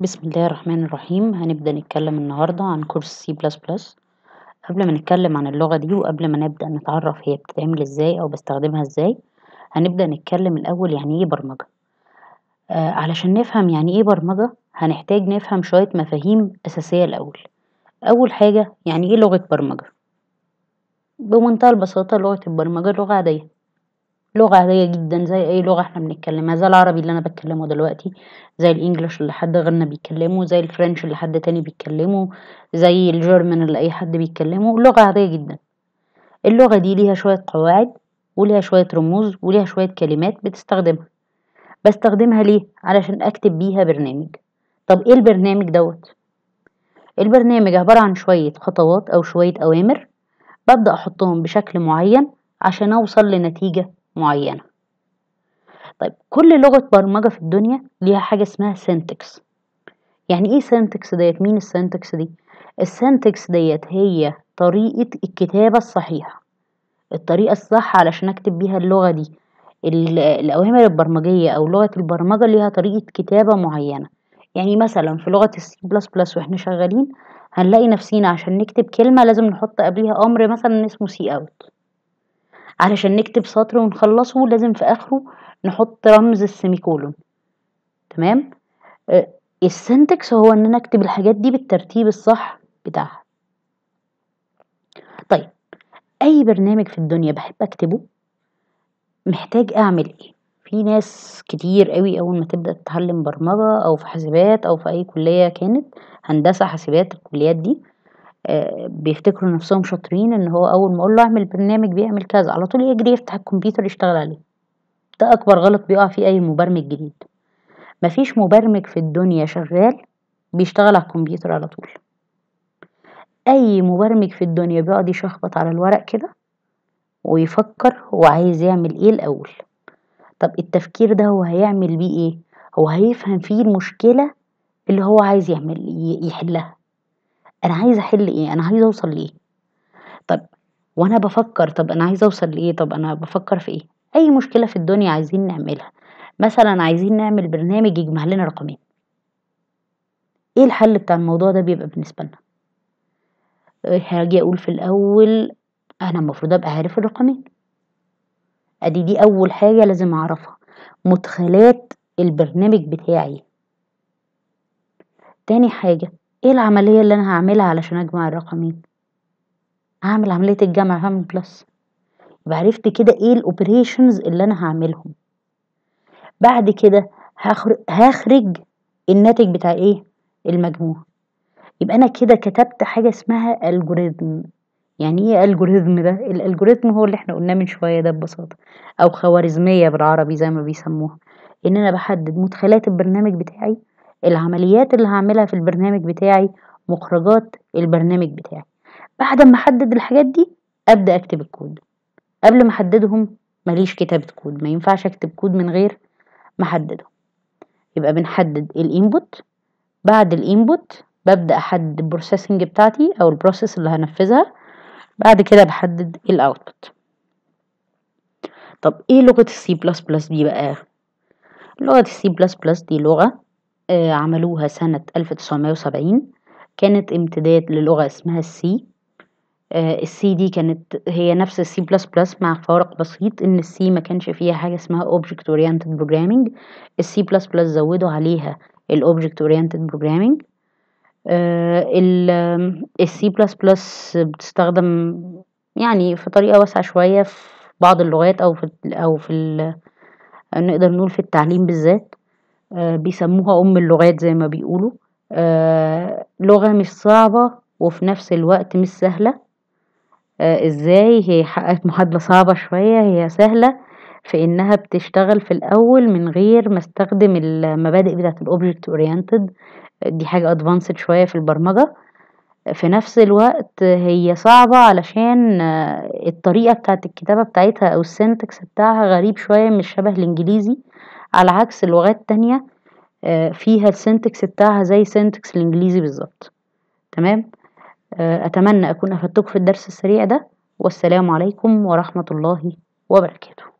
بسم الله الرحمن الرحيم هنبدأ نتكلم النهاردة عن كورس سي بلس بلس قبل ما نتكلم عن اللغة دي وقبل ما نبدأ نتعرف هي بتتعمل ازاي أو بستخدمها ازاي هنبدأ نتكلم الأول يعني ايه برمجة آه علشان نفهم يعني ايه برمجة هنحتاج نفهم شوية مفاهيم أساسية الأول أول حاجة يعني ايه لغة برمجة بمنتهى البساطة لغة البرمجة لغة عادية لغة عادية جدا زي أي لغة احنا بنتكلمها زي العربي اللي أنا بتكلمه دلوقتي زي الإنجليش اللي حد غيرنا بيتكلمه زي الفرنش اللي حد تاني بيتكلمه زي الجيرمان اللي أي حد بيتكلمه لغة عادية جدا اللغة دي ليها شوية قواعد وليها شوية رموز وليها شوية كلمات بتستخدمها بستخدمها ليه؟ علشان أكتب بيها برنامج طب ايه البرنامج دوت؟ البرنامج عبارة عن شوية خطوات أو شوية أوامر ببدأ أحطهم بشكل معين عشان أوصل لنتيجة معينة طيب كل لغة برمجة في الدنيا ليها حاجة اسمها سنتكس يعني ايه سنتكس ديت مين السنتكس دي السنتكس ديت هي طريقة الكتابة الصحيحة الطريقة الصح علشان اكتب بيها اللغة دي الأوامر البرمجية أو لغة البرمجة ليها طريقة كتابة معينة يعني مثلا في لغة السي بلس بلس واحنا شغالين هنلاقي نفسينا عشان نكتب كلمة لازم نحط قبلها أمر مثلا اسمه سي أوت علشان نكتب سطر ونخلصه لازم في آخره نحط رمز السيميكولون تمام آه السنتكس هو ان انا اكتب الحاجات دي بالترتيب الصح بتاعها طيب اي برنامج في الدنيا بحب اكتبه محتاج اعمل ايه في ناس كتير قوي اول ما تبدا تتعلم برمجه او في حاسبات او في اي كليه كانت هندسه حاسبات الكليات دي آه بيفتكروا نفسهم شاطرين ان هو اول ما اقول له اعمل برنامج بيعمل كذا على طول يجري يفتح الكمبيوتر يشتغل عليه ده اكبر غلط بيقع فيه اي مبرمج جديد مفيش مبرمج في الدنيا شغال بيشتغل على الكمبيوتر على طول اي مبرمج في الدنيا بيقعد يشخبط على الورق كده ويفكر هو عايز يعمل ايه الاول طب التفكير ده هو هيعمل بيه ايه هو هيفهم فيه المشكلة اللي هو عايز يعمل يحلها انا عايز احل ايه انا عايز اوصل لايه طب وانا بفكر طب انا عايز اوصل لايه طب انا بفكر في ايه اي مشكلة في الدنيا عايزين نعملها مثلا عايزين نعمل برنامج يجمع لنا رقمين ايه الحل بتاع الموضوع ده بيبقى بالنسبة لنا هاجي اقول في الاول انا المفروض ابقى عارف الرقمين ادي دي اول حاجة لازم اعرفها مدخلات البرنامج بتاعي تاني حاجة ايه العملية اللي انا هعملها علشان اجمع الرقمين هعمل عملية الجمع هعمل بلس يبقى عرفت كده ايه الاوبريشنز اللي انا هعملهم بعد كده هخرج, هخرج الناتج بتاع ايه المجموع يبقى انا كده كتبت حاجه اسمها الجوريزم يعني ايه الجوريزم ده الالجوريزم هو اللي احنا قلناه من شويه ده ببساطه او خوارزميه بالعربي زي ما بيسموها ان انا بحدد مدخلات البرنامج بتاعي العمليات اللي هعملها في البرنامج بتاعي مخرجات البرنامج بتاعي بعد ما احدد الحاجات دي ابدا اكتب الكود قبل ما احددهم ماليش كتابه كود ما ينفعش اكتب كود من غير محدده يبقى بنحدد الانبوت بعد الانبوت ببدا احدد البروسيسنج بتاعتي او البروسيس اللي هنفذها بعد كده بحدد الاوتبوت طب ايه لغه السي بلس بلس دي بقى لغه السي بلس بلس دي لغه آه عملوها سنه 1970 كانت امتداد للغه اسمها السي السي دي كانت هي نفس السي بلس بلس مع فارق بسيط ان السي ما كانش فيها حاجه اسمها اوبجكت اورينتد بروجرامينج السي بلس بلس زودوا عليها الاوبجكت اورينتد بروجرامينج السي بلس بلس بتستخدم يعني في طريقه واسعه شويه في بعض اللغات او في او في نقدر نقول في التعليم بالذات بيسموها ام اللغات زي ما بيقولوا لغه مش صعبه وفي نفس الوقت مش سهله آه ازاي هي حققت معادلة صعبة شوية هي سهلة في انها بتشتغل في الاول من غير ما استخدم المبادئ بتاعة الاوبجكت اورينتد دي حاجة ادفانسد شوية في البرمجة في نفس الوقت هي صعبة علشان الطريقة بتاعة الكتابة بتاعتها او السنتكس بتاعها غريب شوية مش شبه الانجليزي على عكس اللغات تانية فيها السنتكس بتاعها زي سنتكس الانجليزي بالظبط تمام أتمنى أكون أفدتكم في الدرس السريع ده والسلام عليكم ورحمة الله وبركاته